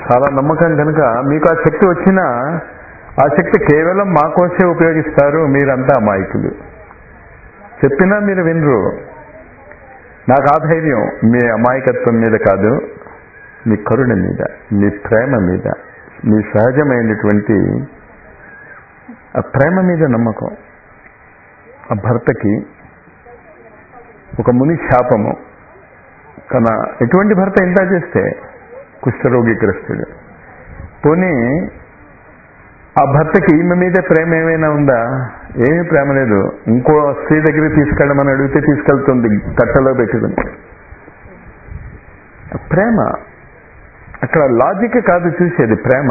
చాలా నమ్మకం కనుక మీకు ఆ శక్తి వచ్చినా ఆ శక్తి కేవలం మా కోసే ఉపయోగిస్తారు మీరంతా అమాయకులు చెప్పినా మీరు వినరు నాకు ఆధైర్యం మీ అమాయకత్వం మీద కాదు మీ కరుణ మీద మీ ప్రేమ మీద మీ సహజమైనటువంటి ఆ ప్రేమ మీద నమ్మకం ఆ భర్తకి ఒక ముని శాపము తన ఎటువంటి భర్త ఇంత చేస్తే కుష్ఠరోగిగ్రస్తుడు పోనీ ఆ భర్తకి ఈమె మీద ప్రేమ ఏమైనా ఉందా ఏమీ ప్రేమ లేదు ఇంకో స్త్రీ దగ్గరికి తీసుకెళ్ళమని అడిగితే తీసుకెళ్తుంది కట్టలో పెట్టుకుని ప్రేమ అక్కడ లాజిక్ కాదు చూసేది ప్రేమ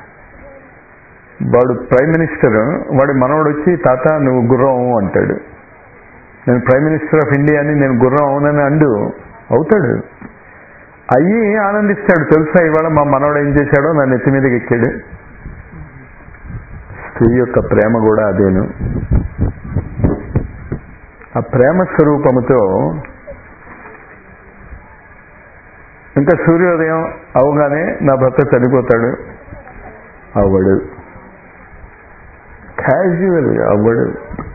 వాడు ప్రైమ్ మినిస్టర్ వాడి మనవడు వచ్చి తాత నువ్వు గుర్రం అంటాడు నేను ప్రైమ్ మినిస్టర్ ఆఫ్ ఇండియా అని నేను గుర్రం అవునని అండు అవుతాడు అయ్యి ఆనందిస్తాడు తెలుసా ఇవాళ మా మనవడు ఏం చేశాడో నా నెత్తి మీదకి ఎక్కాడు స్త్రీ యొక్క ప్రేమ కూడా అదేను ఆ ప్రేమ స్వరూపముతో ఇంకా సూర్యోదయం అవగానే నా భర్త చనిపోతాడు అవ్వడు క్యాజువల్గా అవ్వడు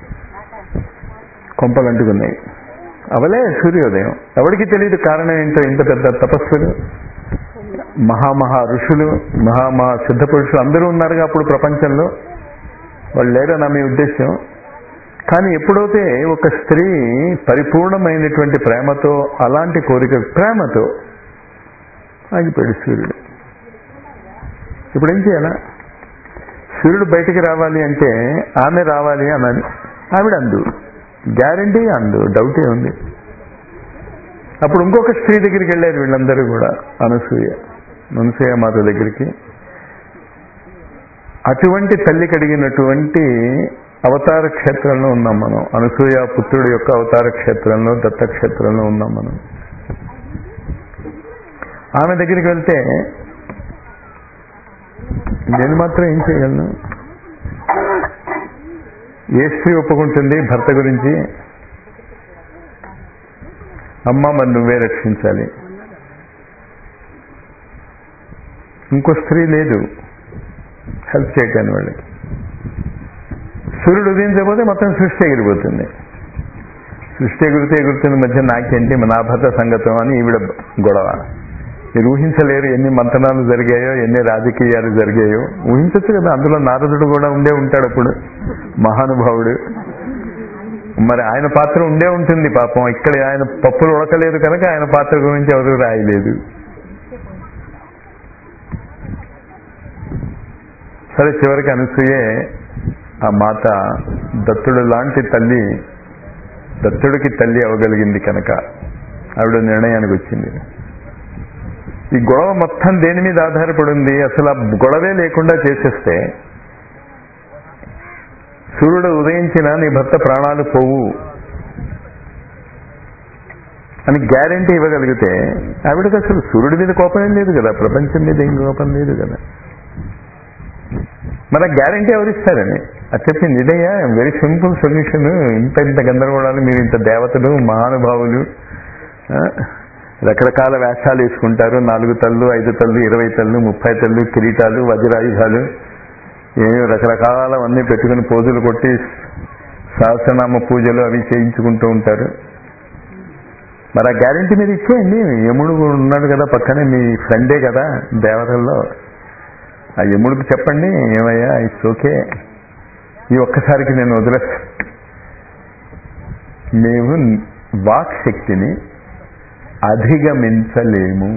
కొంపలు అంటుకున్నాయి అవలే సూర్యోదయం ఎవరికి తెలియదు కారణం ఏంటో ఇంత పెద్ద తపస్సులు మహామహా ఋషులు మహామహా సిద్ధ పురుషులు అందరూ ఉన్నారుగా అప్పుడు ప్రపంచంలో వాళ్ళు లేరన్న మీ ఉద్దేశం కానీ ఎప్పుడైతే ఒక స్త్రీ పరిపూర్ణమైనటువంటి ప్రేమతో అలాంటి కోరిక ప్రేమతో ఆగిపోయాడు సూర్యుడు ఇప్పుడు ఏం చేయాలా సూర్యుడు బయటికి రావాలి అంటే ఆమె రావాలి అన్నది ఆవిడ అందు గ్యారంటీ అందు డౌటే ఉంది అప్పుడు ఇంకొక స్త్రీ దగ్గరికి వెళ్ళారు వీళ్ళందరూ కూడా అనసూయ అనసూయ మాత దగ్గరికి అటువంటి తల్లి కడిగినటువంటి అవతార క్షేత్రంలో ఉన్నాం మనం అనసూయ పుత్రుడు యొక్క అవతార క్షేత్రంలో దత్తక్షేత్రంలో ఉన్నాం మనం ఆమె దగ్గరికి వెళ్తే నేను మాత్రం ఏం చేయగలను ఏ స్త్రీ ఒప్పుకుంటుంది భర్త గురించి అమ్మ మరి నువ్వే రక్షించాలి ఇంకో స్త్రీ లేదు హెల్ప్ చేయటాన్ని వాళ్ళకి సూర్యుడు ఉదయించకపోతే మొత్తం సృష్టి ఎగిరిపోతుంది సృష్టి ఎగురితే ఎగురుతున్న మధ్య నాకేంటి నా భర్త సంగతం అని ఈవిడ గొడవ మీరు ఊహించలేరు ఎన్ని మంతనాలు జరిగాయో ఎన్ని రాజకీయాలు జరిగాయో ఊహించచ్చు కదా అందులో నారదుడు కూడా ఉండే ఉంటాడు అప్పుడు మహానుభావుడు మరి ఆయన పాత్ర ఉండే ఉంటుంది పాపం ఇక్కడ ఆయన పప్పులు ఉడకలేదు కనుక ఆయన పాత్ర గురించి ఎవరు రాయలేదు సరే చివరికి అనసూయే ఆ మాత దత్తుడు లాంటి తల్లి దత్తుడికి తల్లి అవ్వగలిగింది కనుక ఆవిడ నిర్ణయానికి వచ్చింది ఈ గొడవ మొత్తం దేని మీద ఆధారపడి ఉంది అసలు ఆ గొడవే లేకుండా చేసేస్తే సూర్యుడు ఉదయించిన నీ భర్త ప్రాణాలు పోవు అని గ్యారంటీ ఇవ్వగలిగితే ఆవిడకి అసలు సూర్యుడి మీద కోపం ఏం లేదు కదా ప్రపంచం మీద ఏం కోపం లేదు కదా మన గ్యారంటీ ఎవరిస్తారని అది చెప్పింది ఇదయ్యా వెరీ సింపుల్ సొల్యూషన్ ఇంత ఇంత గందరగోళాలు మీరు ఇంత దేవతలు మహానుభావులు ఆ, రకరకాల వేషాలు వేసుకుంటారు నాలుగు తల్లు ఐదు తల్లు ఇరవై తల్లు ముప్పై తల్లు కిరీటాలు వజ్రాయుధాలు ఏమో రకరకాలవన్నీ పెట్టుకుని పోజులు కొట్టి సహస్రనామ పూజలు అవి చేయించుకుంటూ ఉంటారు మరి ఆ గ్యారంటీ మీరు ఇచ్చేయండి యముడు ఉన్నాడు కదా పక్కనే మీ ఫ్రెండే కదా దేవతల్లో ఆ యముడికి చెప్పండి ఏమయ్యా ఇట్స్ ఓకే ఈ ఒక్కసారికి నేను వదిలేస్తా మేము వాక్ శక్తిని అధిగమించలేము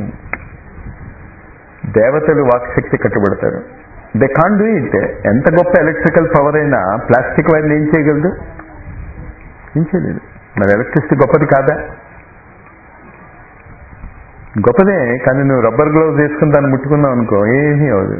దేవతలు వాక్ శక్తి కట్టుబడతారు దే కాన్ డూ ఇట్ ఎంత గొప్ప ఎలక్ట్రికల్ పవర్ అయినా ప్లాస్టిక్ వైర్లు ఏం చేయగలదు ఏం చేయలేదు మరి ఎలక్ట్రిసిటీ గొప్పది కాదా గొప్పదే కానీ నువ్వు రబ్బర్ గ్లౌజ్ వేసుకుని దాన్ని ముట్టుకున్నావు అనుకో ఏమీ అవ్వదు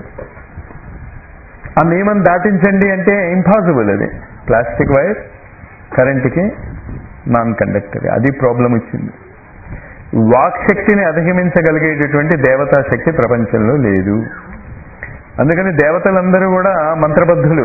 ఆ నియమం దాటించండి అంటే ఇంపాసిబుల్ అది ప్లాస్టిక్ వైర్ కరెంట్కి నాన్ కండక్టర్ అది ప్రాబ్లం వచ్చింది వాక్ శక్తిని అధిగమించగలిగేటటువంటి దేవతా శక్తి ప్రపంచంలో లేదు అందుకని దేవతలందరూ కూడా మంత్రబద్ధులు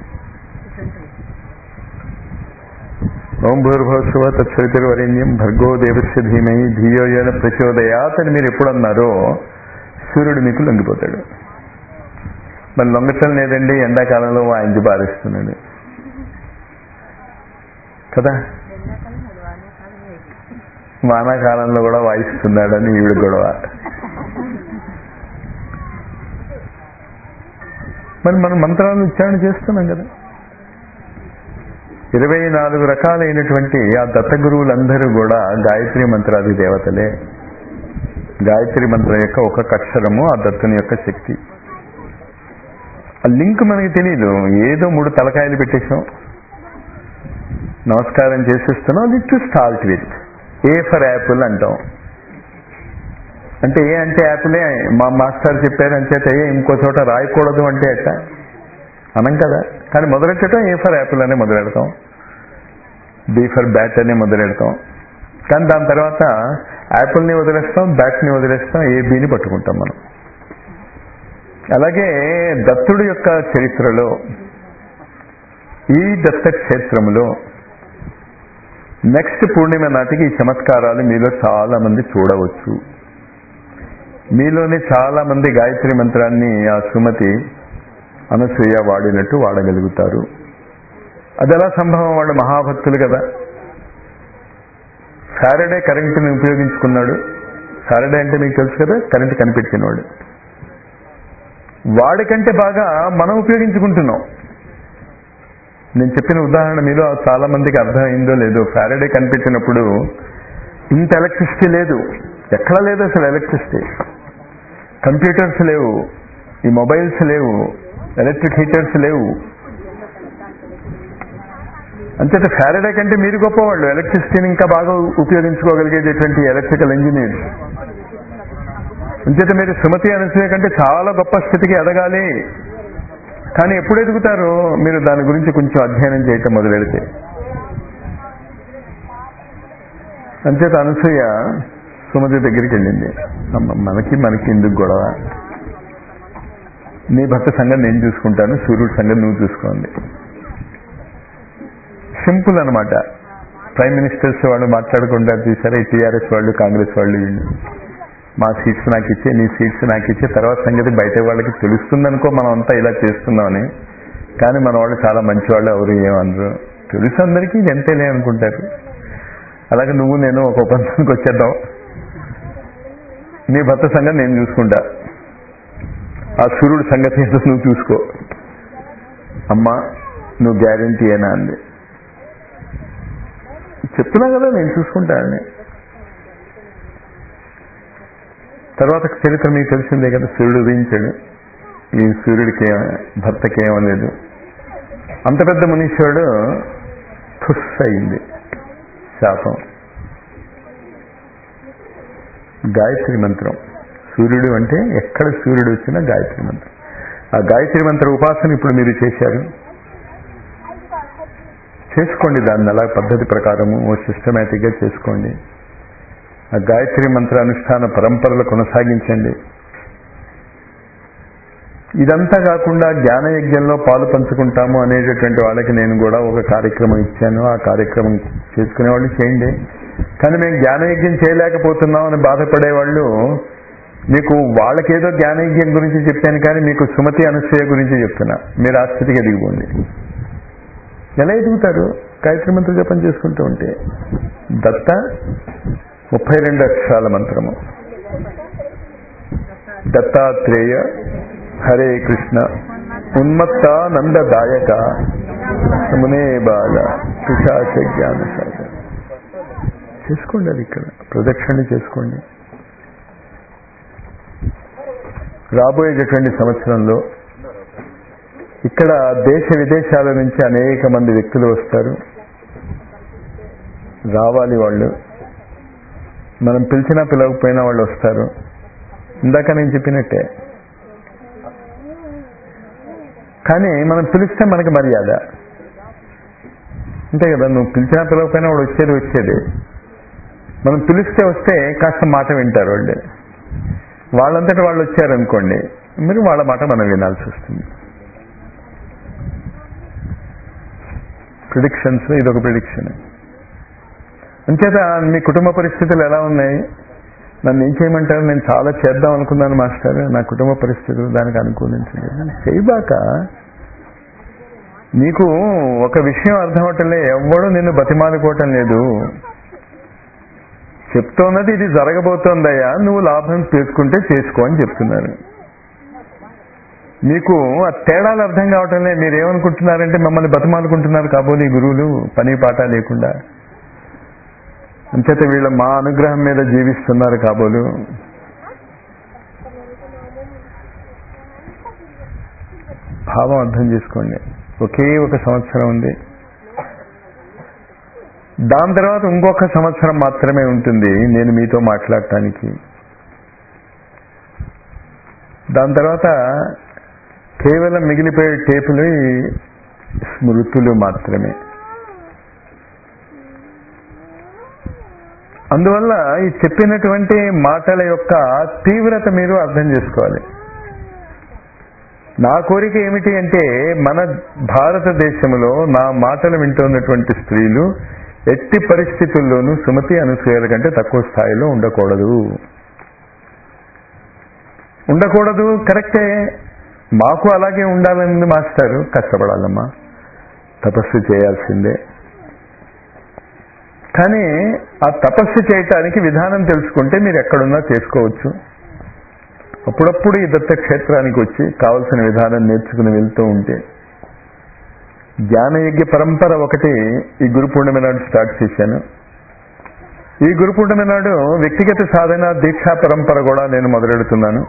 ఓం భూర్భవస్వ తత్సవితుర్వరేణ్యం భర్గో దేవస్య ధీమై ధియోయన ప్రచోదయాత్ అని మీరు ఎప్పుడు అన్నారో సూర్యుడు మీకు లొంగిపోతాడు మరి లొంగటం లేదండి ఎండాకాలంలో వాయించి బారేస్తున్నాడు కదా ఎండాకాలం అది వానాకాలం అయితే వానాకాలంలో కూడా వాయిస్తున్నాడని ఈవిడ గొడవ మరి మనం మంత్రాలను ఉచ్చారణ చేస్తున్నాం కదా ఇరవై నాలుగు రకాలైనటువంటి ఆ దత్త గురువులందరూ కూడా గాయత్రి మంత్రాది దేవతలే గాయత్రి మంత్రం యొక్క ఒక్కొక్క అక్షరము ఆ దత్తుని యొక్క శక్తి ఆ లింక్ మనకి తెలియదు ఏదో మూడు తలకాయలు పెట్టేసాం నమస్కారం చేసేస్తున్నాం let to start with A for apple అంటాం అంటే ఏ అంటే యాపిలే మా మాస్టర్ చెప్పారు అంచేత ఏ ఇంకో చోట రాయకూడదు అంటే ఎట్ట అనం కదా కానీ మొదలెట్టడం ఏ ఫర్ యాపిల్ అనే మొదలెడతాం బి ఫర్ బ్యాట్ అనే మొదలెడతాం కానీ దాని తర్వాత యాపిల్ని వదిలేస్తాం బ్యాట్ని వదిలేస్తాం ఏ బీని పట్టుకుంటాం మనం అలాగే దత్తుడి యొక్క చరిత్రలో ఈ దత్త క్షేత్రంలో నెక్స్ట్ పూర్ణిమ నాటికి ఈ చమత్కారాలు మీలో చాలా మంది చూడవచ్చు మీలోనే చాలా మంది గాయత్రి మంత్రాన్ని ఆ సుమతి అనసూయ వాడినట్టు వాడగలుగుతారు అది ఎలా సంభవం వాళ్ళు మహాభక్తులు కదా సారడే కరెంటుని ఉపయోగించుకున్నాడు సారడే అంటే మీకు తెలుసు కదా కరెంట్ కనిపెట్టినవాడు వాడికంటే బాగా మనం ఉపయోగించుకుంటున్నాం నేను చెప్పిన ఉదాహరణ మీలో చాలా మందికి అర్థమైందో లేదో ఫారడే కనిపెట్టినప్పుడు ఇంత ఎలక్ట్రిసిటీ లేదు ఎక్కడా లేదు అసలు ఎలక్ట్రిసిటీ కంప్యూటర్స్ లేవు ఈ మొబైల్స్ లేవు ఎలక్ట్రిక్ హీటర్స్ లేవు అంచేత ఫారడే కంటే మీరు గొప్పవాళ్ళు ఎలక్ట్రిసిటీని ఇంకా బాగా ఉపయోగించుకోగలిగేటటువంటి ఎలక్ట్రికల్ ఇంజనీర్స్ అంచేత మీరు సుమతి అనసూయ కంటే చాలా గొప్ప స్థితికి ఎదగాలి కానీ ఎప్పుడు ఎదుగుతారో మీరు దాని గురించి కొంచెం అధ్యయనం చేయటం మొదలెడితే అంచేత అనసూయ సుమతి దగ్గరికి వెళ్ళింది అమ్మ మనకి మనకి ఎందుకు గొడవ నీ భర్త సంగతి నేను చూసుకుంటాను సూర్యుడి సంగతి నువ్వు చూసుకోండి సింపుల్ అనమాట ప్రైమ్ మినిస్టర్స్ వాళ్ళు మాట్లాడుకుంటారు చూసారా ఈ టీఆర్ఎస్ వాళ్ళు కాంగ్రెస్ వాళ్ళు వీళ్ళు మా సీట్స్ నాకు ఇచ్చే నీ సీట్స్ నాకు ఇచ్చే తర్వాత సంగతి బయట వాళ్ళకి తెలుస్తుందనుకో మనం అంతా ఇలా చేస్తున్నామని కానీ మన వాళ్ళు చాలా మంచి వాళ్ళు ఎవరు ఏమనరు తెలుసు అందరికీ ఇది ఎంతేలే అనుకుంటారు అలాగే నువ్వు నేను ఒక ఒప్పందానికి వచ్చేద్దాం నీ భర్త సంగతి నేను చూసుకుంటా ఆ సూర్యుడి సంగతి ఏదో నువ్వు చూసుకో అమ్మా నువ్వు గ్యారంటీ ఏనా అంది చెప్తున్నా కదా నేను చూసుకుంటా అని తర్వాత చరిత్ర మీకు తెలిసిందే కదా సూర్యుడు ఉదయించాడు ఈ సూర్యుడికి ఏం- భర్తకి ఏమలేదు అంత పెద్ద మునీశ్వరుడు తుస్ అయింది శాపం గాయత్రి మంత్రం సూర్యుడు అంటే ఎక్కడ సూర్యుడు వచ్చినా గాయత్రి మంత్రం ఆ గాయత్రి మంత్ర ఉపాసన ఇప్పుడు మీరు చేశారు చేసుకోండి దాన్ని అలా పద్ధతి ప్రకారము ఓ సిస్టమేటిక్గా చేసుకోండి ఆ గాయత్రి మంత్ర అనుష్ఠాన పరంపరలు కొనసాగించండి ఇదంతా కాకుండా జ్ఞాన యజ్ఞంలో పాలు పంచుకుంటాము అనేటటువంటి వాళ్ళకి నేను కూడా ఒక కార్యక్రమం ఇచ్చాను ఆ కార్యక్రమం చేసుకునే వాళ్ళు చేయండి కానీ మేము జ్ఞానయజ్ఞం చేయలేకపోతున్నాం అని బాధపడే వాళ్ళు మీకు వాళ్ళకేదో జ్ఞానయజ్ఞం గురించి చెప్పాను కానీ మీకు సుమతి అనసూయ గురించి చెప్తున్నా మీరు ఆ స్థితికి ఎదిగిపోండి ఎలా ఎదుగుతారు గాయత్రి మంత్ర జపం చేసుకుంటూ ఉంటే దత్త ముప్పై రెండు అక్షరాల మంత్రము దత్తాత్రేయ హరే కృష్ణ ఉన్మత్తానందదాయక మునే బాల పిశాచ జ్ఞాన సాగర చేసుకోండి అది ఇక్కడ ప్రదక్షిణ చేసుకోండి రాబోయేటటువంటి సంవత్సరంలో ఇక్కడ దేశ విదేశాల నుంచి అనేక మంది వ్యక్తులు వస్తారు రావాలి వాళ్ళు మనం పిలిచినా పిలవకపోయినా వాళ్ళు వస్తారు ఇందాక నేను చెప్పినట్టే కానీ మనం పిలిస్తే మనకి మర్యాద అంతే కదా నువ్వు పిలిచినా పిలవకపోయినా వాడు వచ్చేది వచ్చేది మనం పిలిస్తే వస్తే కాస్త మాట వింటారు వాళ్ళు వాళ్ళంతటి వాళ్ళు వచ్చారనుకోండి మీరు వాళ్ళ మాట మనం వినాల్సి వస్తుంది ప్రిడిక్షన్స్ ఇది ఒక ప్రిడిక్షన్ అంచేత మీ కుటుంబ పరిస్థితులు ఎలా ఉన్నాయి నన్ను ఏం చేయమంటారు నేను చాలా చేద్దాం అనుకున్నాను మాస్టర్ నా కుటుంబ పరిస్థితులు దానికి అనుకూలించలేదు చేయబాక నీకు ఒక విషయం అర్థం అవటంలే ఎవ్వడూ నిన్ను బతిమాలుకోవటం లేదు చెప్తోన్నది ఇది జరగబోతోందయ్యా నువ్వు లాభం చేసుకుంటే చేసుకో అని చెప్తున్నారు మీకు ఆ తేడాలు అర్థం కావటంలే మీరు ఏమనుకుంటున్నారంటే మమ్మల్ని బతిమాలుకుంటున్నారు కాబోలు ఈ గురువులు పని పాట లేకుండా అంచేత వీళ్ళ మా అనుగ్రహం మీద జీవిస్తున్నారు కాబోలు భావం అర్థం చేసుకోండి ఒకే ఒక సంవత్సరం ఉంది దాని తర్వాత ఇంకొక సంవత్సరం మాత్రమే ఉంటుంది నేను మీతో మాట్లాడటానికి దాని తర్వాత కేవలం మిగిలిపోయే టేపులు ఈ స్మృతులు మాత్రమే అందువల్ల ఈ చెప్పినటువంటి మాటల యొక్క తీవ్రత మీరు అర్థం చేసుకోవాలి నా కోరిక ఏమిటి అంటే మన భారతదేశంలో నా మాటలు వింటున్నటువంటి స్త్రీలు ఎట్టి పరిస్థితుల్లోనూ సుమతి అనసూయల కంటే తక్కువ స్థాయిలో ఉండకూడదు ఉండకూడదు కరెక్టే మాకు అలాగే ఉండాలని మాస్టారు కష్టపడాలమ్మా తపస్సు చేయాల్సిందే కానీ ఆ తపస్సు చేయటానికి విధానం తెలుసుకుంటే మీరు ఎక్కడున్నా చేసుకోవచ్చు అప్పుడప్పుడు ఈ దత్త క్షేత్రానికి వచ్చి కావలసిన విధానం నేర్చుకుని వెళ్తూ ఉంటే జ్ఞానయజ్ఞ పరంపర ఒకటి ఈ గురు పూర్ణిమ నాడు స్టార్ట్ చేశాను ఈ గురు పూర్ణిమ నాడు వ్యక్తిగత సాధన దీక్షా పరంపర కూడా నేను మొదలెడుతున్నాను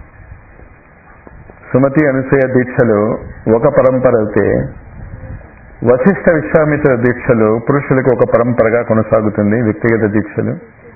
సుమతి అనసూయ దీక్షలు ఒక పరంపర అయితే వశిష్ఠ విశ్వామిత్ర దీక్షలు పురుషులకు ఒక పరంపరగా కొనసాగుతుంది వ్యక్తిగత దీక్షలు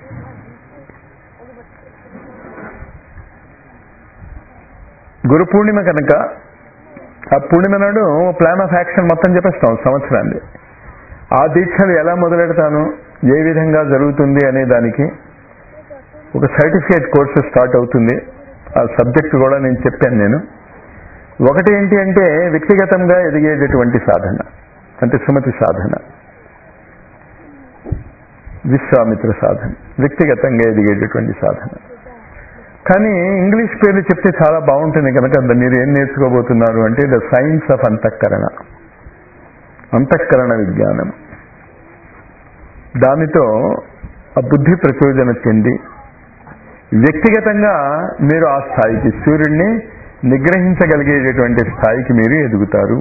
గురు పూర్ణిమ కనుక ఆ పూర్ణిమ నాడు ప్లాన్ ఆఫ్ యాక్షన్ మొత్తం చెప్పేస్తాం సంవత్సరాన్ని ఆ దీక్షలు ఎలా మొదలెడతాను ఏ విధంగా జరుగుతుంది అనే దానికి ఒక సర్టిఫికేట్ కోర్సు స్టార్ట్ అవుతుంది ఆ సబ్జెక్ట్ కూడా నేను చెప్పాను నేను ఒకటి ఏంటి అంటే వ్యక్తిగతంగా ఎదిగేటటువంటి సాధన అంటే సుమతి సాధన విశ్వామిత్ర సాధన వ్యక్తిగతంగా ఎదిగేటటువంటి సాధన కానీ ఇంగ్లీష్ పేర్లు చెప్తే చాలా బాగుంటుంది కనుక మీరు ఏం నేర్చుకోబోతున్నారు అంటే ద సైన్స్ ఆఫ్ అంతఃకరణ అంతఃకరణ విజ్ఞానం దానితో ఆ బుద్ధి ప్రచోదన చెంది వ్యక్తిగతంగా మీరు ఆ స్థాయికి సూర్యుడిని నిగ్రహించగలిగేటటువంటి స్థాయికి మీరు ఎదుగుతారు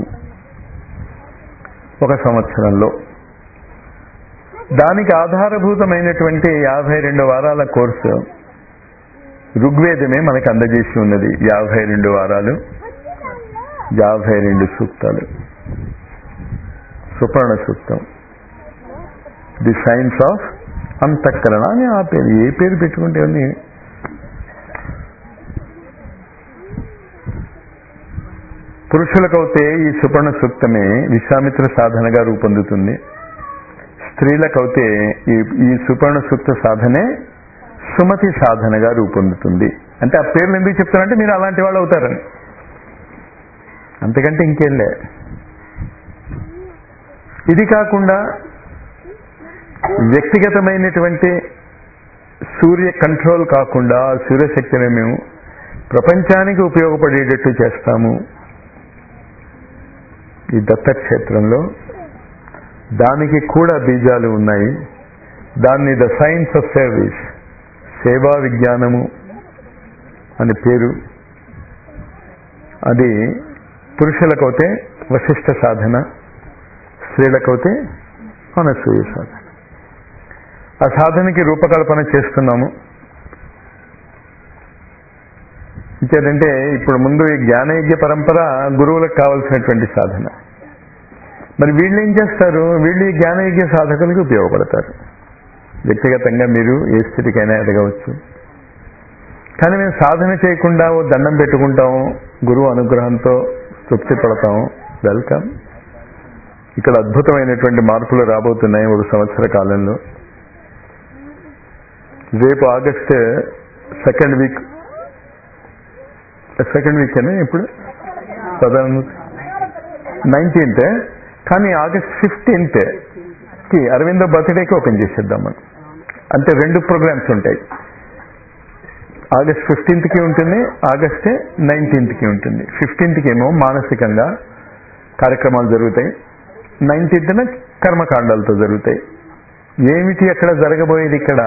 ఒక సంవత్సరంలో దానికి ఆధారభూతమైనటువంటి యాభై రెండు వారాల కోర్సు ఋగ్వేదమే మనకు అందజేసి ఉన్నది యాభై రెండు వారాలు యాభై రెండు సూక్తాలు సుపర్ణ సూక్తం ది సైన్స్ ఆఫ్ అంతఃకరణ అని ఆ పేరు ఏ పేరు పెట్టుకుంటే ఉంది పురుషులకైతే ఈ సుపర్ణ సూక్తమే విశ్వామిత్ర సాధనగా రూపొందుతుంది స్త్రీలకైతే ఈ ఈ సుపర్ణ సూక్త సాధనే సుమతి సాధనగా రూపొందుతుంది అంటే ఆ పేర్లు ఎందుకు చెప్తారంటే మీరు అలాంటి వాళ్ళు అవుతారని అంతకంటే ఇంకేంలే ఇది కాకుండా వ్యక్తిగతమైనటువంటి సూర్య కంట్రోల్ కాకుండా సూర్యశక్తిని మేము ప్రపంచానికి ఉపయోగపడేటట్టు చేస్తాము ఈ దత్తక్షేత్రంలో దానికి కూడా బీజాలు ఉన్నాయి దాన్ని ద సైన్స్ ఆఫ్ సర్వీస్ సేవా విజ్ఞానము అని పేరు అది పురుషులకైతే వశిష్ఠ సాధన స్త్రీలకైతే అనసూయ సాధన ఆ సాధనకి రూపకల్పన చేస్తున్నాము ఇంకేంటంటే ఇప్పుడు ముందు ఈ జ్ఞానయజ్ఞ పరంపర గురువులకు కావలసినటువంటి సాధన మరి వీళ్ళు ఏం చేస్తారు వీళ్ళు ఈ జ్ఞానయజ్ఞ సాధకులకు ఉపయోగపడతారు వ్యక్తిగతంగా మీరు ఏ స్థితికైనా ఎదగవచ్చు కానీ మేము సాధన చేయకుండా ఓ దండం పెట్టుకుంటాము గురువు అనుగ్రహంతో తృప్తి పడతాము వెల్కమ్ ఇక్కడ అద్భుతమైనటువంటి మార్పులు రాబోతున్నాయి ఒక సంవత్సర కాలంలో రేపు August second week second week అనే ఇప్పుడు పదహారు నైన్టీన్త్ కానీ ఆగస్ట్ ఫిఫ్టీన్త్ కి అరవిందో బర్త్డేకి ఓపెన్ చేసేద్దాం మనం అంటే రెండు ప్రోగ్రామ్స్ ఉంటాయి ఆగస్ట్ ఫిఫ్టీన్త్కి ఉంటుంది ఆగస్ట్ నైన్టీన్త్కి ఉంటుంది ఫిఫ్టీన్త్కి ఏమో మానసికంగా కార్యక్రమాలు జరుగుతాయి నైన్టీన్త్న కర్మకాండాలతో జరుగుతాయి ఏమిటి అక్కడ జరగబోయేది ఇక్కడ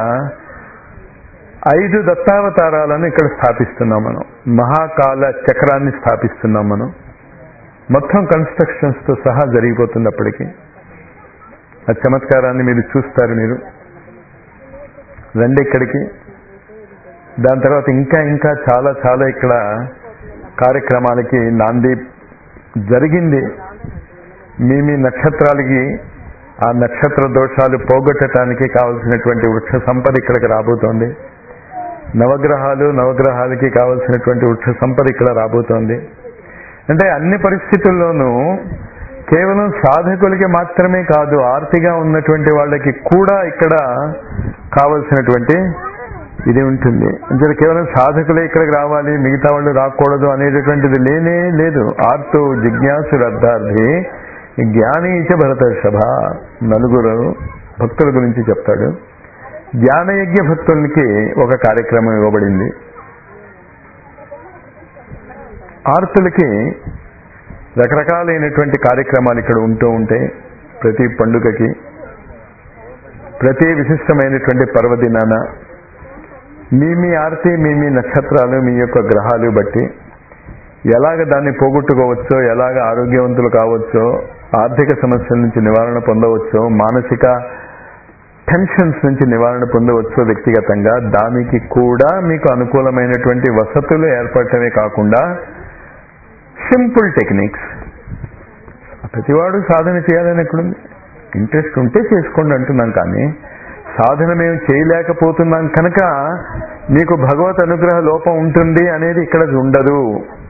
ఐదు దత్తావతారాలను ఇక్కడ స్థాపిస్తున్నాం మనం మహాకాల చక్రాన్ని స్థాపిస్తున్నాం మనం మొత్తం కన్స్ట్రక్షన్స్ తో సహా జరిగిపోతుంది అప్పటికి ఆ చమత్కారాన్ని మీరు చూస్తారు మీరు రండి ఇక్కడికి దాని తర్వాత ఇంకా ఇంకా చాలా చాలా ఇక్కడ కార్యక్రమాలకి నాంది జరిగింది మీ మీ నక్షత్రాలకి ఆ నక్షత్ర దోషాలు పోగొట్టడానికి కావలసినటువంటి వృక్ష సంపద ఇక్కడికి రాబోతోంది నవగ్రహాలు నవగ్రహాలకి కావలసినటువంటి వృక్ష సంపద ఇక్కడ రాబోతోంది అంటే అన్ని పరిస్థితుల్లోనూ కేవలం సాధకులకి మాత్రమే కాదు ఆర్తిగా ఉన్నటువంటి వాళ్ళకి కూడా ఇక్కడ కావలసినటువంటి ఇది ఉంటుంది అంటే కేవలం సాధకులే ఇక్కడికి రావాలి మిగతా వాళ్ళు రాకూడదు అనేటటువంటిది లేనే లేదు ఆర్తో జిజ్ఞాసు అర్థార్థి జ్ఞాని ఇచ్చ భరతర్షభ నలుగురు భక్తుల గురించి చెప్తాడు జ్ఞానయజ్ఞ భక్తులకి ఒక కార్యక్రమం ఇవ్వబడింది ఆర్తులకి రకరకాలైనటువంటి కార్యక్రమాలు ఇక్కడ ఉంటూ ఉంటాయి ప్రతి పండుగకి ప్రతి విశిష్టమైనటువంటి పర్వదినాన మీ మీ ఆర్తి మీ మీ నక్షత్రాలు మీ యొక్క గ్రహాలు బట్టి ఎలాగ దాన్ని పోగొట్టుకోవచ్చో ఎలాగ ఆరోగ్యవంతులు కావచ్చో ఆర్థిక సమస్యల నుంచి నివారణ పొందవచ్చో మానసిక టెన్షన్స్ నుంచి నివారణ పొందవచ్చో వ్యక్తిగతంగా దానికి కూడా మీకు అనుకూలమైనటువంటి వసతులు ఏర్పడటమే కాకుండా సింపుల్ టెక్నిక్స్ ప్రతివాడు సాధన చేయాలని ఎక్కడుంది ఇంట్రెస్ట్ ఉంటే చేసుకోండి అంటున్నాం కానీ సాధన మేము చేయలేకపోతున్నాం కనుక మీకు భగవత్ అనుగ్రహ లోపం ఉంటుంది అనేది ఇక్కడ ఉండదు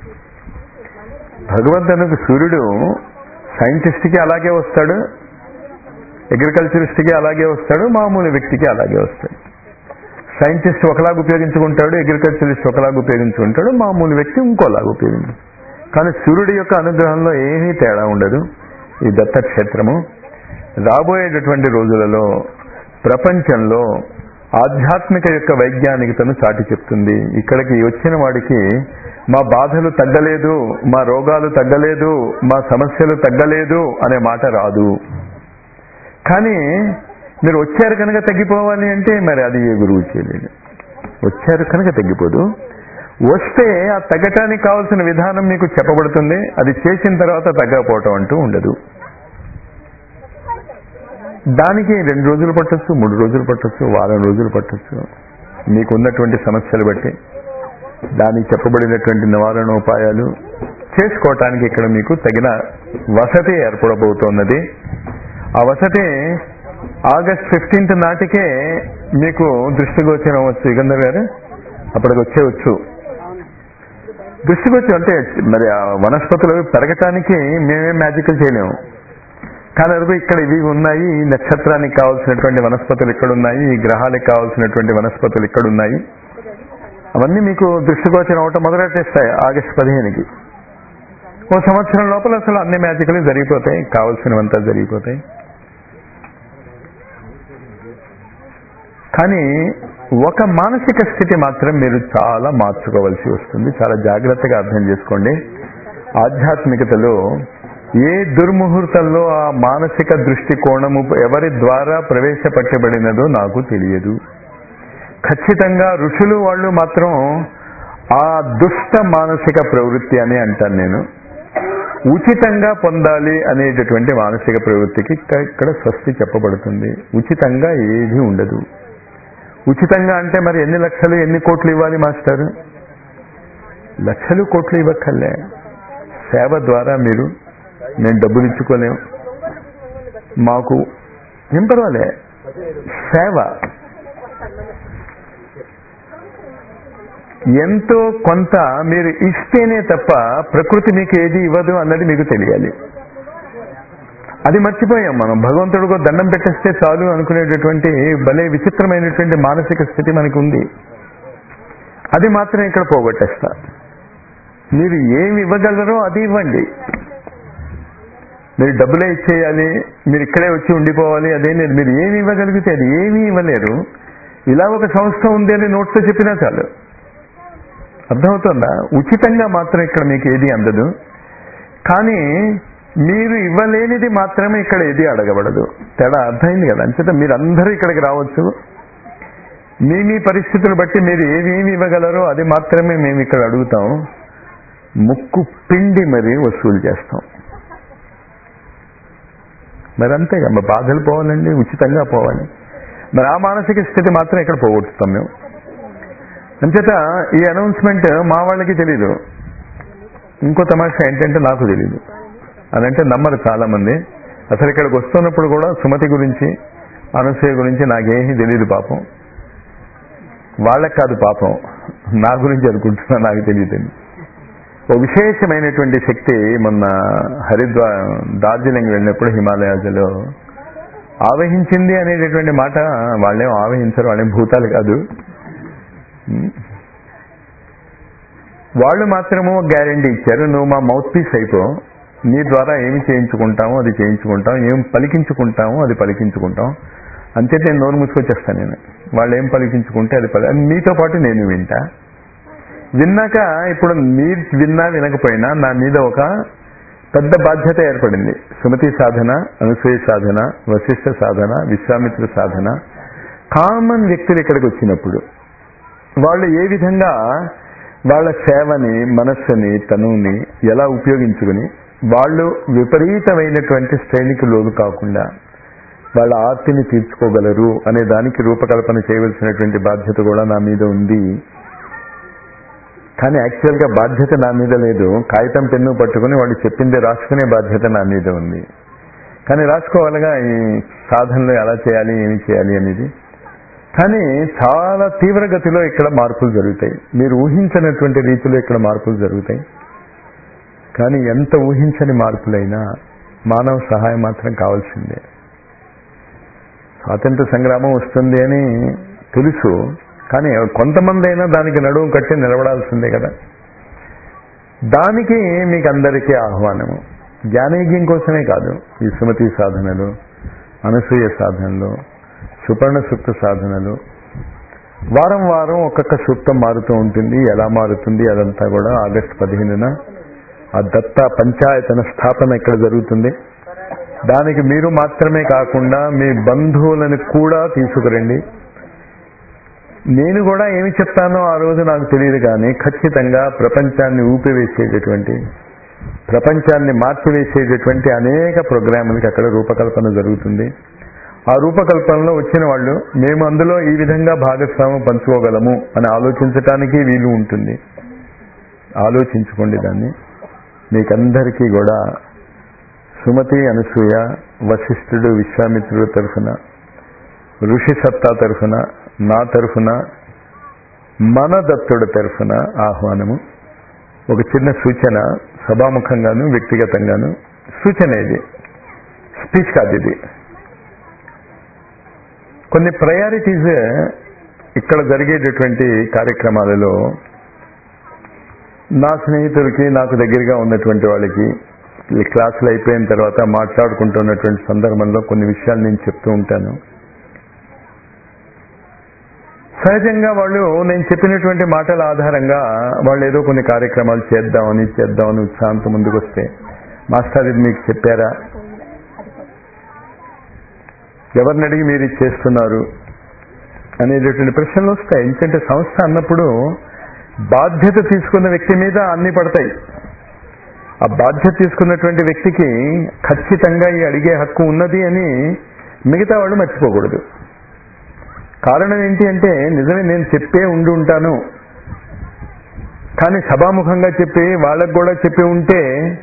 భగవద్ అనుగ్ర సూర్యుడు సైంటిస్ట్కి అలాగే వస్తాడు అగ్రికల్చరిస్ట్కి అలాగే వస్తాడు మామూలు వ్యక్తికి అలాగే వస్తాడు సైంటిస్ట్ ఒకలాగా ఉపయోగించుకుంటాడు అగ్రికల్చరిస్ట్ ఒకలాగా ఉపయోగించుకుంటాడు మామూలు వ్యక్తి ఇంకోలాగా ఉపయోగించు కానీ సూర్యుడి యొక్క అనుగ్రహంలో ఏమీ తేడా ఉండదు ఈ దత్తక్షేత్రము రాబోయేటటువంటి రోజులలో ప్రపంచంలో ఆధ్యాత్మిక యొక్క వైజ్ఞానికతను చాటి చెప్తుంది ఇక్కడికి వచ్చిన వాడికి మా బాధలు తగ్గలేదు మా రోగాలు తగ్గలేదు మా సమస్యలు తగ్గలేదు అనే మాట రాదు కానీ మీరు వచ్చారు కనుక తగ్గిపోవాలి అంటే మరి అది ఏ గురువు చేయలేదు వచ్చారు కనుక తగ్గిపోదు వస్తే ఆ తగ్గటానికి కావాల్సిన విధానం మీకు చెప్పబడుతుంది అది చేసిన తర్వాత తగ్గకపోవటం అంటూ ఉండదు దానికి రెండు రోజులు పట్టొచ్చు మూడు రోజులు పట్టొచ్చు వారం రోజులు పట్టొచ్చు మీకున్నటువంటి సమస్యలు బట్టి దానికి చెప్పబడినటువంటి నివారణ ఉపాయాలు చేసుకోవటానికి ఇక్కడ మీకు తగిన వసతి ఏర్పడబోతున్నది ఆ వసతి ఆగస్ట్ ఫిఫ్టీన్త్ నాటికే మీకు దృష్టిగోచరం వచ్చు యుగంధర్ గారు అప్పటికి వచ్చేవచ్చు దృష్టిగోచరం అంటే మరి ఆ వనస్పతులు పెరగటానికి మేమేం మ్యాజికల్ చేయలేము కానీ అదిగో ఇక్కడ ఇవి ఉన్నాయి ఈ నక్షత్రానికి కావాల్సినటువంటి వనస్పతులు ఇక్కడ ఉన్నాయి ఈ గ్రహాలకు కావాల్సినటువంటి వనస్పతులు ఇక్కడ ఉన్నాయి అవన్నీ మీకు దృష్టిగోచరం అవటం మొదలెట్టేస్తాయి ఆగస్ట్ పదిహేనుకి ఓ సంవత్సరం లోపల అసలు అన్ని మ్యాజికలు జరిగిపోతాయి కావలసినవంతా జరిగిపోతాయి కానీ ఒక మానసిక స్థితి మాత్రం మీరు చాలా మార్చుకోవాల్సి వస్తుంది చాలా జాగ్రత్తగా అర్థం చేసుకోండి ఆధ్యాత్మికతలో ఏ దుర్ముహూర్తంలో ఆ మానసిక దృష్టికోణము ఎవరి ద్వారా ప్రవేశపెట్టబడినదో నాకు తెలియదు ఖచ్చితంగా ఋషులు వాళ్ళు మాత్రం ఆ దుష్ట మానసిక ప్రవృత్తి అని అంటాను నేను ఉచితంగా పొందాలి అనేటటువంటి మానసిక ప్రవృత్తికి ఇక్క- ఇక్కడ స్వస్తి చెప్పబడుతుంది ఉచితంగా ఏది ఉండదు ఉచితంగా అంటే మరి ఎన్ని లక్షలు ఎన్ని కోట్లు ఇవ్వాలి మాస్టర్ లక్షలు కోట్లు ఇవ్వక్కర్లే సేవ ద్వారా మీరు మేము డబ్బులు ఇచ్చుకోలేం మాకు ఏం పర్వాలే సేవ ఎంతో కొంత మీరు ఇస్తేనే తప్ప ప్రకృతి మీకు ఏది ఇవ్వదు అన్నది మీకు తెలియాలి అది మర్చిపోయాం మనం భగవంతుడికి ఒక దండం పెట్టేస్తే చాలు అనుకునేటటువంటి భలే విచిత్రమైనటువంటి మానసిక స్థితి మనకి ఉంది అది మాత్రం ఇక్కడ పోగొట్టేస్తా మీరు ఏమి ఇవ్వగలరో అది ఇవ్వండి మీరు డబ్బులే ఇచ్చేయాలి మీరు ఇక్కడే వచ్చి ఉండిపోవాలి అదే లేదు మీరు ఏమి ఇవ్వగలిగితే అది ఏమీ ఇవ్వలేరు ఇలా ఒక సంస్థ ఉంది అని నోట్తో చెప్పినా చాలు అర్థమవుతుందా ఉచితంగా మాత్రం ఇక్కడ మీకు ఏది అందదు కానీ మీరు ఇవ్వలేనిది మాత్రమే ఇక్కడ ఏది అడగబడదు తేడా అర్థమైంది కదా అంచేత మీరందరూ ఇక్కడికి రావచ్చు మీ మీ పరిస్థితులు బట్టి మీరు ఏమేమి ఇవ్వగలరో అది మాత్రమే మేము ఇక్కడ అడుగుతాం ముక్కు పిండి మరి వసూలు చేస్తాం మరి అంతేగా మరి బాధలు పోవాలండి ఉచితంగా పోవాలి మరి ఆ మానసిక స్థితి మాత్రం ఇక్కడ పోగొట్టుతాం మేము అంచేత ఈ అనౌన్స్మెంట్ మా వాళ్ళకి తెలీదు ఇంకో తమాషా ఏంటంటే నాకు తెలీదు అదంటే నమ్మరు చాలా మంది అసలు ఇక్కడికి వస్తున్నప్పుడు కూడా సుమతి గురించి అనసూయ గురించి నాకేమీ తెలియదు పాపం వాళ్ళకి కాదు పాపం నా గురించి అనుకుంటున్నా నాకు తెలియదండి ఓ విశేషమైనటువంటి శక్తి మొన్న హరిద్వా డార్జిలింగ్ వెళ్ళినప్పుడు హిమాలయాజలో ఆవహించింది అనేటటువంటి మాట వాళ్ళేం ఆవహించరు వాళ్ళేం భూతాలు కాదు వాళ్ళు మాత్రము గ్యారంటీ ఇచ్చారు నువ్వు మా మౌత్ పీస్ అయిపో నీ ద్వారా ఏమి చేయించుకుంటామో అది చేయించుకుంటాం ఏం పలికించుకుంటామో అది పలికించుకుంటాం అంతే నేను నోరు మూసుకొచ్చేస్తాను నేను వాళ్ళు ఏం పలికించుకుంటే అది పలి అది మీతో పాటు నేను వింటా విన్నాక ఇప్పుడు మీరు విన్నా వినకపోయినా నా మీద ఒక పెద్ద బాధ్యత ఏర్పడింది సుమతి సాధన అనసూయ సాధన వశిష్ఠ సాధన విశ్వామిత్ర సాధన కామన్ వ్యక్తులు ఇక్కడికి వచ్చినప్పుడు వాళ్ళు ఏ విధంగా వాళ్ళ సేవని మనస్సుని తనుని ఎలా ఉపయోగించుకుని వాళ్ళు విపరీతమైనటువంటి శ్రేణికి లోను కాకుండా వాళ్ళ ఆర్తిని తీర్చుకోగలరు అనే దానికి రూపకల్పన చేయవలసినటువంటి బాధ్యత కూడా నా మీద ఉంది కానీ యాక్చువల్గా బాధ్యత నా మీద లేదు కాగితం పెన్ను పట్టుకుని వాళ్ళు చెప్పింది రాసుకునే బాధ్యత నా మీద ఉంది కానీ రాసుకోవాలిగా ఈ సాధనలు ఎలా చేయాలి ఏమి చేయాలి అనేది కానీ చాలా తీవ్రగతిలో ఇక్కడ మార్పులు జరుగుతాయి మీరు ఊహించినటువంటి రీతిలో ఇక్కడ మార్పులు జరుగుతాయి కానీ ఎంత ఊహించని మార్పులైనా మానవ సహాయం మాత్రం కావాల్సిందే స్వాతంత్ర సంగ్రామం వస్తుంది అని తెలుసు కానీ కొంతమంది అయినా దానికి నడుము కట్టి నిలబడాల్సిందే కదా దానికి మీకు అందరికీ ఆహ్వానము జ్ఞానయజ్ఞం కోసమే కాదు ఈ సుమతి సాధనలు అనసూయ సాధనలు సుపర్ణ సూక్త సాధనలు వారం వారం ఒక్కొక్క సూక్తం మారుతూ ఉంటుంది ఎలా మారుతుంది అదంతా కూడా ఆగస్టు పదిహేనున ఆ దత్త పంచాయతన స్థాపన ఇక్కడ జరుగుతుంది దానికి మీరు మాత్రమే కాకుండా మీ బంధువులను కూడా తీసుకురండి నేను కూడా ఏమి చెప్తానో ఆ రోజు నాకు తెలియదు కానీ ఖచ్చితంగా ప్రపంచాన్ని ఊపివేసేటటువంటి ప్రపంచాన్ని మార్చివేసేటటువంటి అనేక ప్రోగ్రాములకి అక్కడ రూపకల్పన జరుగుతుంది ఆ రూపకల్పనలో వచ్చిన వాళ్ళు మేము అందులో ఈ విధంగా భాగస్వామ్యం పంచుకోగలము అని ఆలోచించటానికి వీలు ఉంటుంది ఆలోచించుకోండి దాన్ని మీకందరికీ కూడా సుమతి అనసూయ వశిష్ఠుడు విశ్వామిత్రుడు తరఫున ఋషి సత్తా తరఫున నా తరఫున మన దత్తుడు తరఫున ఆహ్వానము ఒక చిన్న సూచన సభాముఖంగాను వ్యక్తిగతంగాను సూచన ఇది స్పీచ్ కాదు ఇది కొన్ని ప్రయారిటీస్ ఇక్కడ జరిగేటటువంటి కార్యక్రమాలలో నా స్నేహితులకి నాకు దగ్గరగా ఉన్నటువంటి వాళ్ళకి ఈ క్లాసులు అయిపోయిన తర్వాత మాట్లాడుకుంటున్నటువంటి సందర్భంలో కొన్ని విషయాలు నేను చెప్తూ ఉంటాను సహజంగా వాళ్ళు నేను చెప్పినటువంటి మాటల ఆధారంగా వాళ్ళు ఏదో కొన్ని కార్యక్రమాలు చేద్దామని చేద్దామని ఉత్సాహంతో ముందుకు వస్తే మాస్టర్ ఇది మీకు చెప్పారా ఎవరిని అడిగి మీరు ఇది చేస్తున్నారు అనేటటువంటి ప్రశ్నలు వస్తాయి ఎందుకంటే సంస్థ అన్నప్పుడు బాధ్యత తీసుకున్న వ్యక్తి మీద అన్ని పడతాయి ఆ బాధ్యత తీసుకున్నటువంటి వ్యక్తికి ఖచ్చితంగా ఈ అడిగే హక్కు ఉన్నది అని మిగతా వాళ్ళు మర్చిపోకూడదు కారణం ఏంటి అంటే నిజమే నేను చెప్పే ఉండి ఉంటాను కానీ సభాముఖంగా చెప్పి వాళ్ళకు కూడా చెప్పి ఉంటే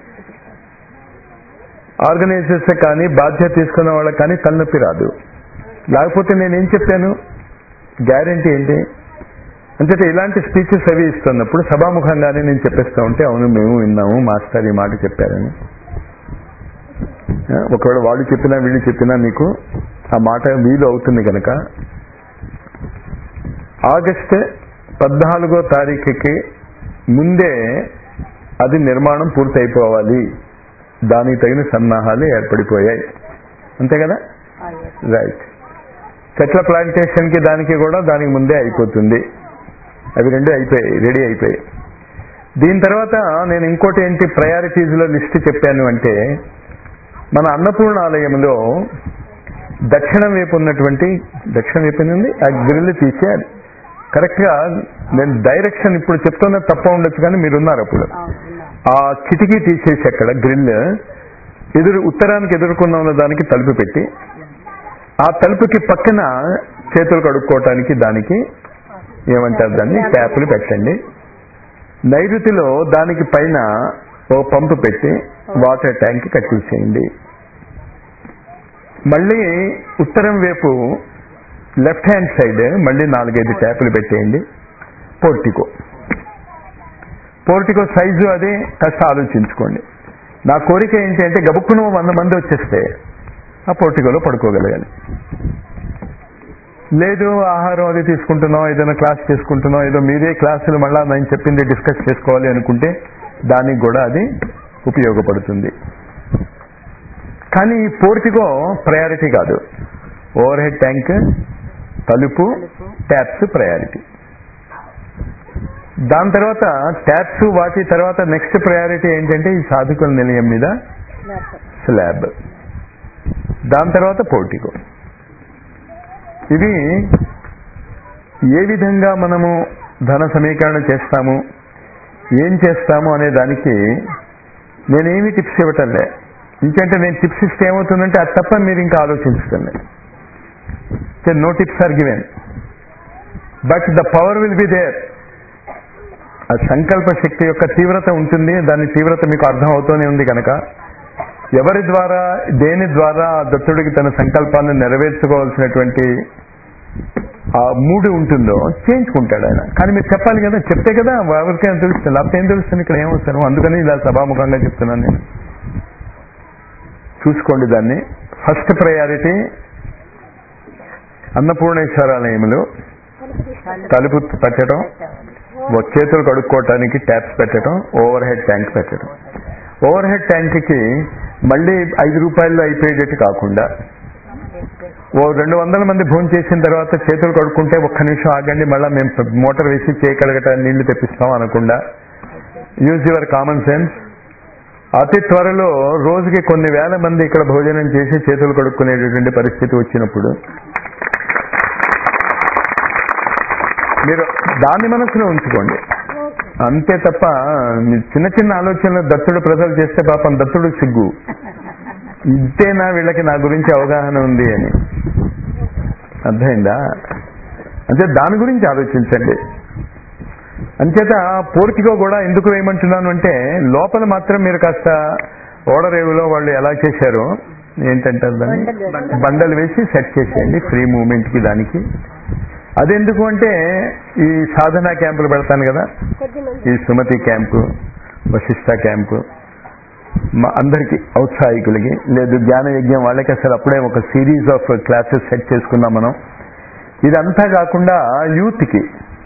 ఆర్గనైజర్స్ కానీ బాధ్యత తీసుకున్న వాళ్ళకి కానీ తలనొప్పి రాదు లేకపోతే నేనేం చెప్పాను గ్యారంటీ ఏంటి అంచేత ఇలాంటి స్పీచెస్ అవి ఇస్తున్నప్పుడు సభాముఖంగానే నేను చెప్పేస్తూ ఉంటే అవును మేము విన్నాము మాస్టర్ ఈ మాట చెప్పారని ఒకవేళ వాళ్ళు చెప్పినా వీళ్ళు చెప్పినా మీకు ఆ మాట వీలు అవుతుంది కనుక ఆగస్ట్ పద్నాలుగో తారీఖుకి ముందే అది నిర్మాణం పూర్తయిపోవాలి దానికి తగిన సన్నాహాలు ఏర్పడిపోయాయి అంతే కదా రైట్ చెట్ల ప్లాంటేషన్ కి దానికి కూడా దానికి ముందే అయిపోతుంది అవి రెండు అయిపోయాయి రెడీ అయిపోయాయి దీని తర్వాత నేను ఇంకోటి ఏంటి ప్రయారిటీస్లో లిస్ట్ చెప్పాను అంటే మన అన్నపూర్ణ ఆలయంలో దక్షిణం వైపు ఉన్నటువంటి దక్షిణం వైపు ఉంది ఆ గ్రిల్ తీసేయాలి కరెక్ట్గా నేను డైరెక్షన్ ఇప్పుడు చెప్తున్న తప్ప ఉండొచ్చు కానీ మీరు ఉన్నారు అప్పుడు అవును విన్నాం ఆ కిటికీ తీసేసి అక్కడ గ్రిల్ ఎదురు ఉత్తరానికి ఎదుర్కొన్న ఉన్న దానికి తలుపు పెట్టి ఆ తలుపుకి పక్కన చేతులు కడుక్కోవటానికి దానికి ఏమంటారు దాన్ని ట్యాపులు పెట్టండి నైరుతిలో దానికి పైన ఓ పంపు పెట్టి వాటర్ ట్యాంక్ కట్టించేయండి మళ్ళీ ఉత్తరం వైపు లెఫ్ట్ హ్యాండ్ సైడ్ మళ్ళీ నాలుగైదు ట్యాపులు పెట్టేయండి పోర్టికో పోర్టికో సైజు అది కాస్త ఆలోచించుకోండి నా కోరిక ఏంటి అంటే గబుక్కును వంద మంది వచ్చేస్తే ఆ పోర్టికోలో పడుకోగలగాలి లేదు ఆహారం అది తీసుకుంటున్నాం ఏదైనా క్లాస్ చేసుకుంటున్నాం ఏదో మీరే క్లాసులు మళ్ళా నేను చెప్పింది డిస్కస్ చేసుకోవాలి అనుకుంటే దానికి కూడా అది ఉపయోగపడుతుంది కానీ ఈ పోర్టికో ప్రయారిటీ కాదు ఓవర్ హెడ్ ట్యాంక్ తలుపు ట్యాప్స్ ప్రయారిటీ దాని తర్వాత ట్యాప్స్ వాటి తర్వాత నెక్స్ట్ ప్రయారిటీ ఏంటంటే ఈ సాధుకుల నిలయం మీద స్లాబ్ దాని తర్వాత పోర్టికో ఇవి ఏ విధంగా మనము ధన సమీకరణ చేస్తాము ఏం చేస్తాము అనే దానికి నేనేమి టిప్స్ ఇవ్వటంలే ఇంకంటే నేను టిప్స్ ఇస్తే ఏమవుతుందంటే అది తప్ప మీరు ఇంకా ఆలోచించటంలే no tips are given but the power will be there ఆ సంకల్ప శక్తి యొక్క తీవ్రత ఉంటుంది దాని తీవ్రత మీకు అర్థం అవుతూనే ఉంది కనుక ఎవరి ద్వారా దేని ద్వారా ఆ దత్తుడికి తన సంకల్పాన్ని నెరవేర్చుకోవాల్సినటువంటి ఆ మూడు ఉంటుందో చేయించుకుంటాడు ఆయన కానీ మీరు చెప్పాలి కదా చెప్తే కదా ఎవరికైనా తెలుస్తుంది లేకపోతే ఏం తెలుస్తుంది ఇక్కడ ఏమవుతాను అందుకని ఇలా సభాముఖంగా చెప్తున్నాను నేను చూసుకోండి దాన్ని ఫస్ట్ ప్రయారిటీ అన్నపూర్ణేశ్వరాలయంలో తలుపు పెట్టడం ఓ చేతులు కడుక్కోవటానికి ట్యాప్స్ పెట్టడం ఓవర్ హెడ్ ట్యాంక్ పెట్టడం ఓవర్ హెడ్ ట్యాంక్కి మళ్ళీ ఐదు రూపాయల్లో అయిపోయేటట్టు కాకుండా ఓ రెండు వందల మంది భోజనం చేసిన తర్వాత చేతులు కడుక్కుంటే ఒక్క నిమిషం ఆగండి మళ్ళీ మేము మోటార్ వేసి చేయగలగట నీళ్లు తెప్పిస్తాం అనకుండా యూజ్ యువర్ కామన్ సెన్స్ అతి త్వరలో రోజుకి కొన్ని వేల మంది ఇక్కడ భోజనం చేసి చేతులు కడుక్కునేటటువంటి పరిస్థితి వచ్చినప్పుడు మీరు దాన్ని మనసులో ఉంచుకోండి అంతే తప్ప మీ చిన్న చిన్న ఆలోచనలు దత్తుడు ప్రజలు చేస్తే పాపం దత్తుడు సిగ్గు ఇంతేనా వీళ్ళకి నా గురించి అవగాహన ఉంది అని అర్థమైందా అంటే దాని గురించి ఆలోచించండి అంచేత పోర్టికో కూడా ఎందుకు వేయమంటున్నాను అంటే లోపల మాత్రం మీరు కాస్త ఓడరేవులో వాళ్ళు ఎలా చేశారో ఏంటంటారు దాన్ని బండలు వేసి సెట్ చేసేయండి ఫ్రీ మూమెంట్ కి దానికి అదెందుకు అంటే ఈ సాధన క్యాంపులు పెడతాను కదా ఈ సుమతి క్యాంపు వశిష్ట క్యాంపు మా అందరికి ఔత్సాహికులకి లేదు జ్ఞాన యజ్ఞం వాళ్ళకి అసలు అప్పుడే ఒక సిరీస్ ఆఫ్ క్లాసెస్ సెట్ చేసుకున్నాం మనం ఇదంతా కాకుండా యూత్కి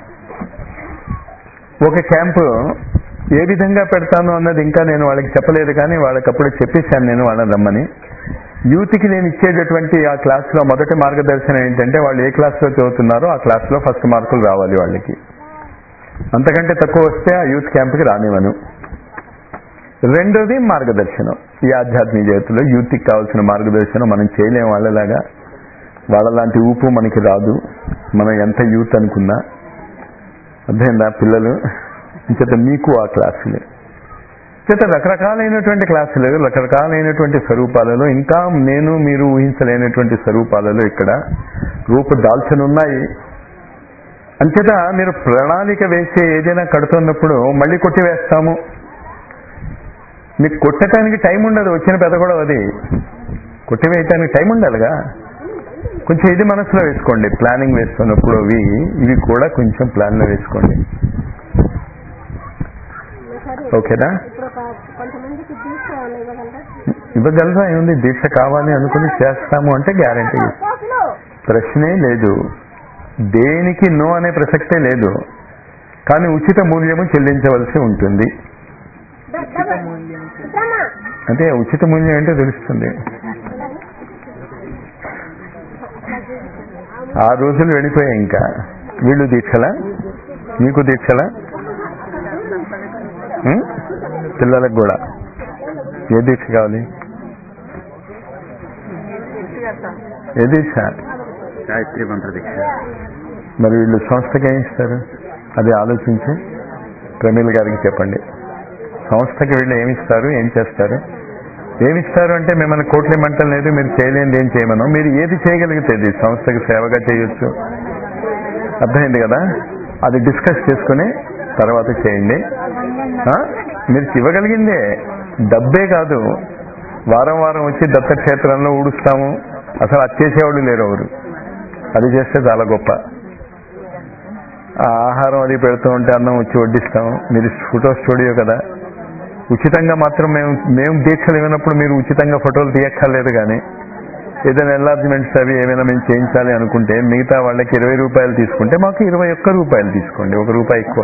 ఒక క్యాంపు ఏ విధంగా పెడతాను అన్నది ఇంకా నేను వాళ్ళకి చెప్పలేదు కానీ వాళ్ళకి అప్పుడు చెప్పేశాను నేను వాళ్ళని రమ్మని యూత్కి నేను ఇచ్చేటటువంటి ఆ క్లాస్లో మొదటి మార్గదర్శనం ఏంటంటే వాళ్ళు ఏ క్లాస్లో చదువుతున్నారో ఆ క్లాస్లో ఫస్ట్ మార్కులు రావాలి వాళ్ళకి అంతకంటే తక్కువ వస్తే ఆ యూత్ క్యాంప్కి రానివ్వను రెండోది మార్గదర్శనం ఈ ఆధ్యాత్మిక జగత్తులో యూత్కి కావాల్సిన మార్గదర్శనం మనం చేయలేం వాళ్ళలాగా వాళ్ళలాంటి ఊపు మనకి రాదు మనం ఎంత యూత్ అనుకున్నా అర్థమైందా పిల్లలు చేత మీకు ఆ క్లాసులు చేత రకరకాలైనటువంటి క్లాసులు రకరకాలైనటువంటి స్వరూపాలలో ఇంకా నేను మీరు ఊహించలేనటువంటి స్వరూపాలలో ఇక్కడ రూపు దాల్చనున్నాయి అంచేత మీరు ప్రణాళిక వేసి ఏదైనా కడుతున్నప్పుడు మళ్ళీ కొట్టి వేస్తాము మీకు కొట్టడానికి టైం ఉండదు వచ్చిన పెద్ద కూడా అది కొట్టివేయటానికి టైం ఉండాలిగా కొంచెం ఇది మనసులో వేసుకోండి ప్లానింగ్ వేస్తున్నప్పుడు అవి ఇవి కూడా కొంచెం ప్లాన్లో వేసుకోండి ఓకేనా ఇప్పుడు ఒక కొంతమందికి దీక్ష ఇవ్వగలరా ఇవ్వగలరా ఏముంది దీక్ష కావాలి అనుకుని చేస్తాము అంటే గ్యారంటీ పోతులు ప్రశ్నే లేదు దేనికి నో అనే ప్రసక్తే లేదు కానీ ఉచిత మూల్యము చెల్లించవలసి ఉంటుంది అంటే ఉచిత మూల్యం ఏంటో తెలుస్తుంది ఆ రోజులు వెళ్ళిపోయాయి ఇంకా వీళ్ళు దీక్షలా మీకు దీక్షలా ఉం? పిల్లలకు కూడా ఏ దీక్ష కావాలి ఏ దీక్ష గాయత్రి మంత్ర దీక్ష మరి వీళ్ళు సంస్థకి ఏం ఇస్తారు అది ఆలోచించి ప్రమీల గారికి చెప్పండి సంస్థకి వీళ్ళు ఏమి ఇస్తారు ఏం చేస్తారు ఏమి ఇస్తారు అంటే మిమ్మల్ని కోట్ల మంటలు లేదు మీరు చేయలేనిది ఏం చేయమను మీరు ఏది చేయగలిగితే ఇది సంస్థకి సేవగా చేయొచ్చు అర్థమైంది కదా అది డిస్కస్ చేసుకుని తర్వాత చేయండి ఆ? మీరు ఇవ్వగలిగిందే డబ్బే కాదు వారం వారం వచ్చి దత్తక్షేత్రంలో ఊడుస్తాము అసలు అది చేసేవాళ్ళు లేరు ఎవరు అది చేస్తే చాలా గొప్ప ఆ ఆహారం అది పెడుతూ ఉంటే అన్నం వచ్చి వడ్డిస్తాం మీరు ఫోటో స్టూడియో కదా ఉచితంగా మాత్రం మేము మేము దీక్షలు ఇవ్వనప్పుడు మీరు ఉచితంగా ఫోటోలు తీయక్కర్లేదు కానీ ఏదైనా ఎన్లార్జ్మెంట్స్ అవి ఏమైనా మేము చేయించాలి అనుకుంటే మిగతా వాళ్ళకి ఇరవై రూపాయలు తీసుకుంటే మాకు ఇరవై ఒక్క రూపాయలు తీసుకోండి ఒక రూపాయి ఎక్కువ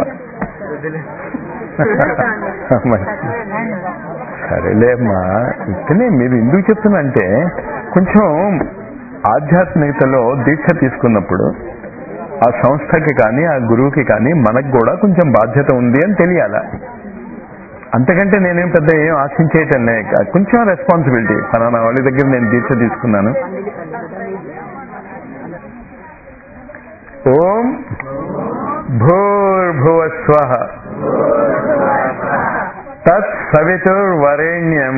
మరి సరేలే అమ్మా ఇక్కడనే మీరు ఎందుకు చెప్తున్నా అంటే కొంచెం ఆధ్యాత్మికతలో దీక్ష తీసుకున్నప్పుడు ఆ సంస్థకి కానీ ఆ గురువుకి కానీ మనకు కూడా కొంచెం బాధ్యత ఉంది అని తెలియాల అంతకంటే నేనేం పెద్ద ఏం ఆశించేయటం లే కొంచెం రెస్పాన్సిబిలిటీ ఫలానా వాళ్ళ దగ్గర నేను దీక్ష తీసుకున్నాను ఓం భూర్భువస్వ తత్ సవితుర్వరేణ్యం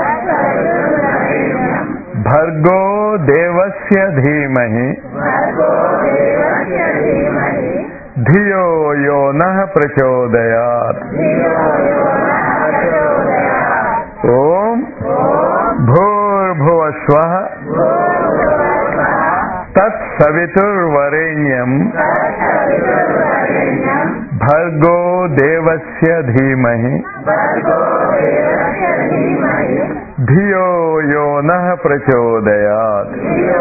భర్గో దేవస్య ధీమహి ధియో యో నః ప్రచోదయాత్ ఓం భూర్భువస్వ తత్ సవితుర్వరేణ్యం భర్గో దేవస్య ధీమహి ధియో యో నః ప్రచోదయాత్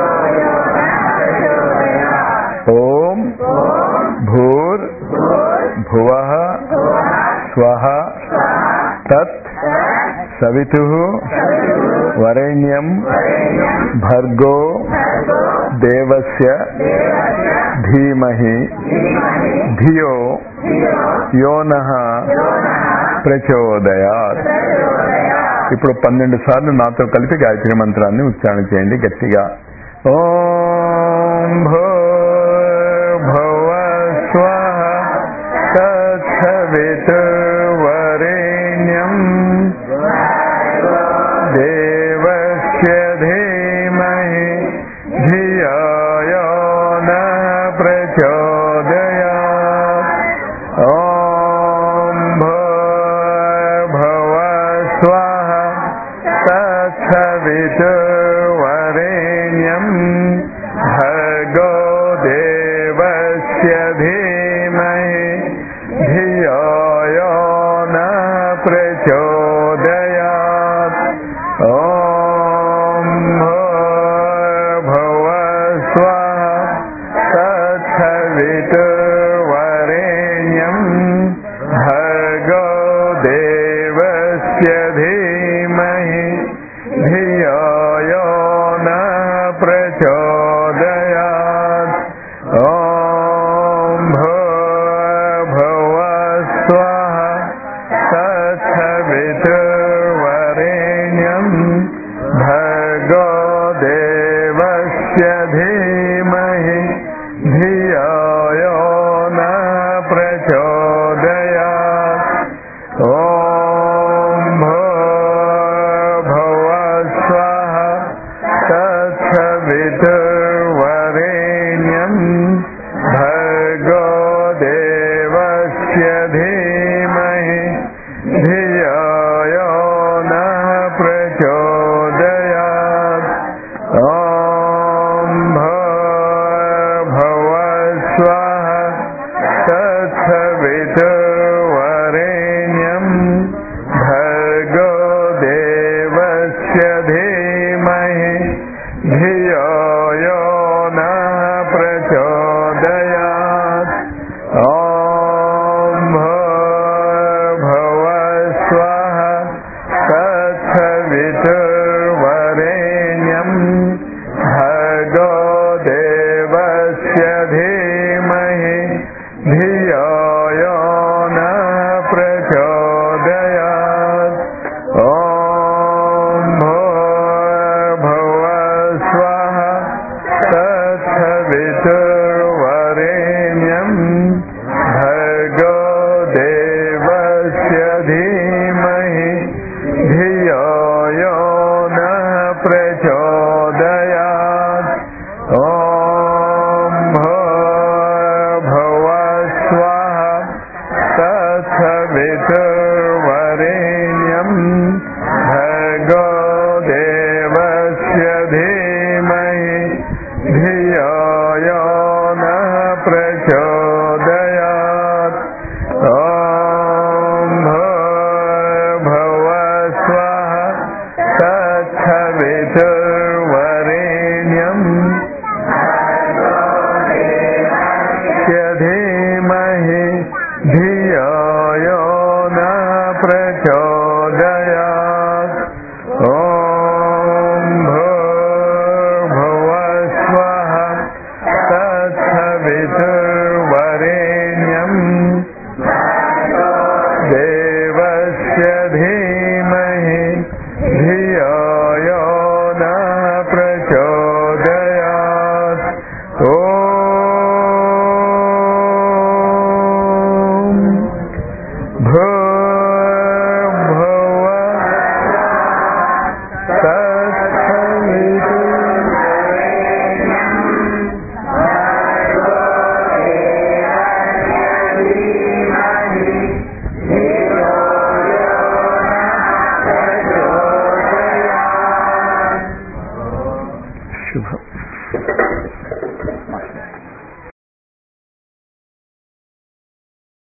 ఓం భూర్ భువ స్వ తత్ సవితు వరేణ్యం భర్గో దేవస్య ధీమహి ధియో యో నః ప్రచోదయాత్ ఇప్పుడు పన్నెండు సార్లు నాతో కలిపి గాయత్రి మంత్రాన్ని ఉచ్చారణ చేయండి గట్టిగా ఓం భూర్భువ స్వః తత్సవితుర్వరేణ్యం దేవస్య ధీమహి ధియో యో నః ప్రచోదయాత్ ఓం భూర్భువ స్వః తత్సవితుర్వరేణ్యం భర్గో దేవస్య ధీమహి ధియో యో నః ప్రచోదయాత్ ఓం భూర్భువ స్వః తత్సవితుర్వరేణ్యం భర్గో దేవస్య ధీమహి ధియో యో నః ప్రచోదయాత్ ఓం భూర్భువ స్వః తత్సవితుర్వరేణ్యం భర్గో దేవస్య ధీమహి ధియో యో నః ప్రచోదయాత్ ఓం భూర్భువ స్వః తత్సవితుర్వరేణ్యం భర్గో దేవస్య ధీమహి ధియో యో प्रचोदयात् ॐ भूर्भुवस्वः तत्सवितुर्वरेण्यम् देवस्य धीमहि धियो यो न प्रचोदयात् ॐ भू